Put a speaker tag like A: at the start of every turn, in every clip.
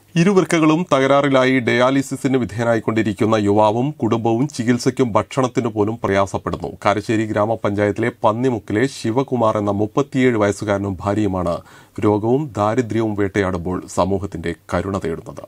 A: ഇരുവൃക്കകളും തകരാറിലായി ഡയാലിസിസിന് വിധേയനായിക്കൊണ്ടിരിക്കുന്ന യുവാവും കുടുംബവും ചികിത്സയ്ക്കും ഭക്ഷണത്തിനു പോലും പ്രയാസപ്പെടുന്നു കാരശ്ശേരി ഗ്രാമപഞ്ചായത്തിലെ പന്നിമുക്കിലെ ശിവകുമാർ എന്ന മുപ്പത്തിയേഴ് വയസ്സുകാരനും ഭാര്യയുമാണ് രോഗവും ദാരിദ്ര്യവും വേട്ടയാടുമ്പോൾ സമൂഹത്തിന്റെ കരുണ തേടുന്നത്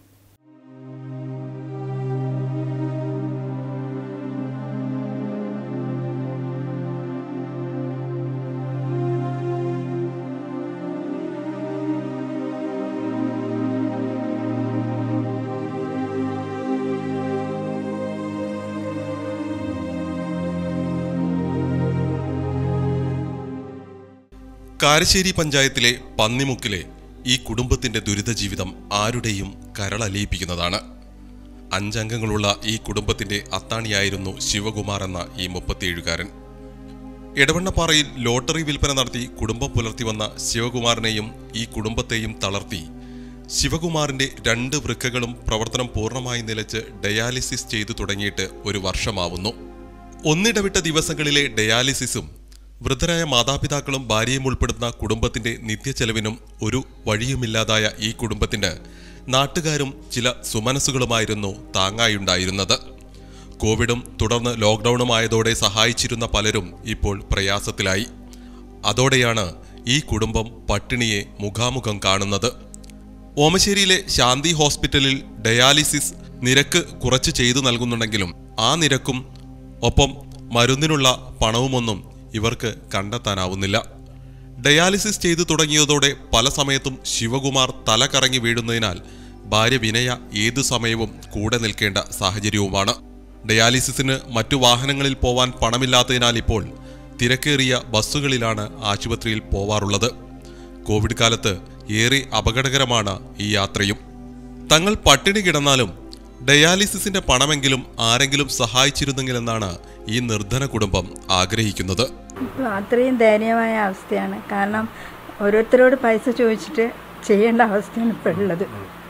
A: കാരശ്ശേരി പഞ്ചായത്തിലെ പന്നിമുക്കിലെ ഈ കുടുംബത്തിന്റെ ദുരിത ജീവിതം ആരുടെയും കരളലിയിപ്പിക്കുന്നതാണ് അഞ്ചംഗങ്ങളുള്ള ഈ കുടുംബത്തിന്റെ അത്താണിയായിരുന്നു ശിവകുമാർ എന്ന ഈ മുപ്പത്തിയേഴുകാരൻ എടവണ്ണപ്പാറയിൽ ലോട്ടറി വിൽപ്പന നടത്തി കുടുംബം പുലർത്തി വന്ന ശിവകുമാറിനെയും ഈ കുടുംബത്തെയും തളർത്തി ശിവകുമാറിന്റെ രണ്ട് വൃക്കകളും പ്രവർത്തനം പൂർണ്ണമായി നിലച്ച് ഡയാലിസിസ് ചെയ്തു തുടങ്ങിയിട്ട് ഒരു വർഷമാവുന്നു ഒന്നിടവിട്ട ദിവസങ്ങളിലെ ഡയാലിസിസും വൃദ്ധരായ മാതാപിതാക്കളും ഭാര്യയും ഉൾപ്പെടുന്ന കുടുംബത്തിന്റെ നിത്യച്ചെലവിനും ഒരു വഴിയുമില്ലാതായ ഈ കുടുംബത്തിന് നാട്ടുകാരും ചില സുമനസ്സുകളുമായിരുന്നു താങ്ങായുണ്ടായിരുന്നത് കോവിഡും തുടർന്ന് ലോക്ക്ഡൌണും ആയതോടെ സഹായിച്ചിരുന്ന പലരും ഇപ്പോൾ പ്രയാസത്തിലായി അതോടെയാണ് ഈ കുടുംബം പട്ടിണിയെ മുഖാമുഖം കാണുന്നത് ഓമശ്ശേരിയിലെ ശാന്തി ഹോസ്പിറ്റലിൽ ഡയാലിസിസ് നിരക്ക് കുറച്ച് ചെയ്തു നൽകുന്നുണ്ടെങ്കിലും ആ നിരക്കും ഒപ്പം മരുന്നിനുള്ള പണവുമൊന്നും ഇവർക്ക് കണ്ടെത്താനാവുന്നില്ല ഡയാലിസിസ് ചെയ്തു തുടങ്ങിയതോടെ പല സമയത്തും ശിവകുമാർ തല കറങ്ങി വീഴുന്നതിനാൽ ഭാര്യ വിനയ ഏതു സമയവും കൂടെ നിൽക്കേണ്ട സാഹചര്യവുമാണ് ഡയാലിസിസിന് മറ്റു വാഹനങ്ങളിൽ പോവാൻ പണമില്ലാത്തതിനാൽ ഇപ്പോൾ തിരക്കേറിയ ബസ്സുകളിലാണ് ആശുപത്രിയിൽ പോവാറുള്ളത് കോവിഡ് കാലത്ത് ഏറെ അപകടകരമാണ് ഈ യാത്രയും തങ്ങൾ പട്ടിണി കിടന്നാലും ഡയാലിസിസിന്റെ പണമെങ്കിലും ആരെങ്കിലും സഹായിച്ചിരുന്നെങ്കിലെന്നാണ് ഈ നിർധന കുടുംബം ആഗ്രഹിക്കുന്നത്
B: ഇപ്പോൾ അത്രയും ദയനീയമായ അവസ്ഥയാണ് കാരണം ഓരോരുത്തരോട് പൈസ ചോദിച്ചിട്ട് ചെയ്യേണ്ട അവസ്ഥയാണ് ഇപ്പോൾ ഉള്ളത്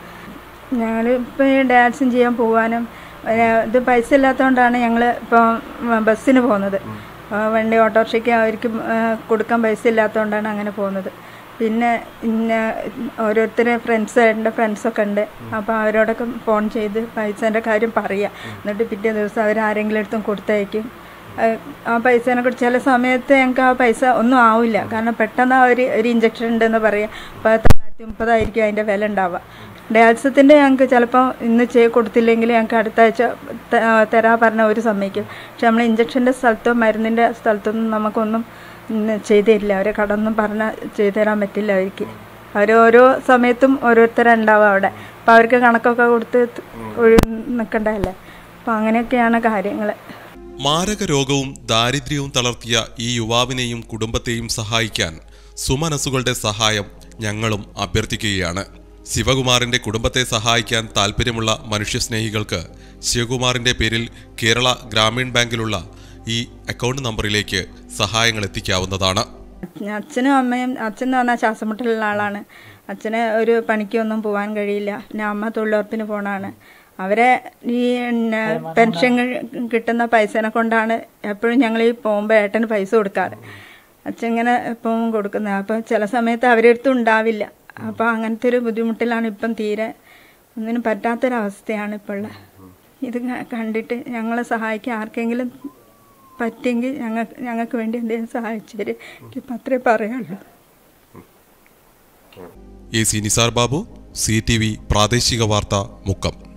B: ഞങ്ങൾ ഇപ്പോൾ ഡയാലിസിസ് ചെയ്യാൻ പോകാനും പിന്നെ ഇത് പൈസ ഇല്ലാത്തതുകൊണ്ടാണ് ഞങ്ങൾ ഇപ്പോൾ ബസ്സിന് പോകുന്നത് ആ, വണ്ടി ഓട്ടോറിക്ഷയ്ക്ക് അവർക്ക് ആ, കൊടുക്കാൻ പൈസ ഇല്ലാത്തതുകൊണ്ടാണ് അങ്ങനെ പോകുന്നത് പിന്നെ ഇന്ന ഓരോരുത്തർ ഫ്രണ്ട്സ് എൻ്റെ ഫ്രണ്ട്സൊക്കെ ഉണ്ട് അപ്പോൾ അവരോടൊക്കെ ഫോൺ ചെയ്ത് പൈസേൻ്റെ കാര്യം പറയുക എന്നിട്ട് പിറ്റേ ദിവസം അവർ ആരെങ്കിലും അടുത്തും കൊടുത്തയക്കും ഏഹ് ആ പൈസേനെ കുറിച്ച് ചില സമയത്ത് ഞങ്ങൾക്ക് ആ പൈസ ഒന്നും ആവില്ല കാരണം പെട്ടെന്ന് ആ ഒരു ഒരു ഇഞ്ചക്ഷൻ ഉണ്ടെന്ന് പറയാം അപ്പോൾ തൊള്ളായിരത്തി മുപ്പതായിരിക്കും അതിൻ്റെ വില ഉണ്ടാവുക ഡയാലിസത്തിൻ്റെ ഞങ്ങൾക്ക് ചിലപ്പോൾ ഇന്ന് ചെയ്ത് കൊടുത്തില്ലെങ്കിൽ ഞങ്ങൾക്ക് അടുത്ത ആഴ്ച ത- ആ, തരാ പറഞ്ഞ ഒരു സമ്മതിക്കും പക്ഷെ നമ്മൾ ഇഞ്ചക്ഷൻ്റെ സ്ഥലത്തോ മരുന്നിൻ്റെ സ്ഥലത്തൊന്നും നമുക്കൊന്നും ഇന്ന് ചെയ്തു തരില്ല അവരെ കടമൊന്നും പറഞ്ഞാൽ ചെയ്തു തരാൻ പറ്റില്ല അവർക്ക് അവർ ഓരോ സമയത്തും ഓരോരുത്തരുണ്ടാവും അവിടെ അപ്പോൾ അവർക്ക് കണക്കൊക്കെ കൊടുത്ത് ഒഴി നിൽക്കണ്ടല്ലേ അപ്പോൾ അങ്ങനെയൊക്കെയാണ് കാര്യങ്ങൾ
A: മാരക രോഗവും ദാരിദ്ര്യവും തളർത്തിയ ഈ യുവാവിനെയും കുടുംബത്തെയും സഹായിക്കാൻ സുമനസ്സുകളുടെ സഹായം ഞങ്ങളും അഭ്യർത്ഥിക്കുകയാണ് ശിവകുമാറിന്റെ കുടുംബത്തെ സഹായിക്കാൻ താൽപ്പര്യമുള്ള മനുഷ്യസ്നേഹികൾക്ക് ശിവകുമാറിന്റെ പേരിൽ കേരള ഗ്രാമീൺ ബാങ്കിലുള്ള ഈ അക്കൗണ്ട് നമ്പറിലേക്ക് സഹായങ്ങൾ എത്തിക്കാവുന്നതാണ്
B: അച്ഛനും അമ്മയും അച്ഛൻ എന്ന് പറഞ്ഞാൽ ശ്വാസം മുട്ടലുള്ള ആളാണ് അച്ഛന് ഒരു പണിക്കൊന്നും പോകാൻ കഴിയില്ല പിന്നെ അമ്മ തൊഴിലുറപ്പിന് പോണാണ് അവരെ ഈ പിന്നെ പെൻഷൻ കിട്ടുന്ന പൈസനെ കൊണ്ടാണ് എപ്പോഴും ഞങ്ങൾ ഈ പോകുമ്പോൾ ഏട്ടന് പൈസ കൊടുക്കാറ് അച്ഛൻ ഇങ്ങനെ എപ്പോഴും കൊടുക്കുന്നത് അപ്പോൾ ചില സമയത്ത് അവരുടെ അടുത്തും ഉണ്ടാവില്ല അപ്പോൾ അങ്ങനത്തെ ഒരു ബുദ്ധിമുട്ടിലാണ് ഇപ്പം തീരെ ഒന്നിനും പറ്റാത്തൊരവസ്ഥയാണ് ഇപ്പോൾ ഉള്ളത് ഇത് ക- കണ്ടിട്ട് ഞങ്ങളെ സഹായിക്കാൻ ആർക്കെങ്കിലും പറ്റിയെങ്കിൽ ഞങ്ങൾക്ക് ഞങ്ങൾക്ക് വേണ്ടി എന്തെങ്കിലും സഹായിച്ചു തരും എനിക്കിപ്പോൾ അത്രേ പറയുള്ളൂ
A: A C Nisar Babu C T V പ്രാദേശിക വാർത്ത മുക്കം